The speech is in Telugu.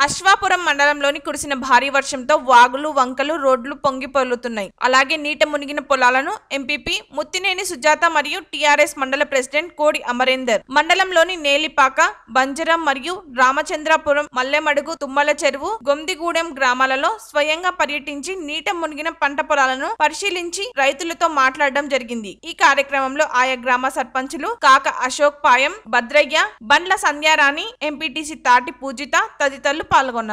అశ్వాపురం మండలంలోని కురిసిన భారీ వర్షంతో వాగులు వంకలు రోడ్లు పొంగి పొర్లుతున్నాయి అలాగే నీట మునిగిన పొలాలను ఎంపీపీ ముత్తినేని సుజాత మరియు టీఆర్ఎస్ మండల ప్రెసిడెంట్ కోడి అమరేందర్ మండలంలోని నేలిపాక బంజరం మరియు రామచంద్రాపురం మల్లెమడుగు తుమ్మల చెరువు గొందిగూడెం గ్రామాలలో స్వయంగా పర్యటించి నీట మునిగిన పంట పొలాలను పరిశీలించి రైతులతో మాట్లాడడం జరిగింది ఈ కార్యక్రమంలో ఆయా గ్రామ సర్పంచులు కాక అశోక్ పాయం భద్రయ్య బండ్ల సంధ్యారాణి ఎంపీటీసీ తాటి పూజిత తదితరులు పాల్గొన్నారు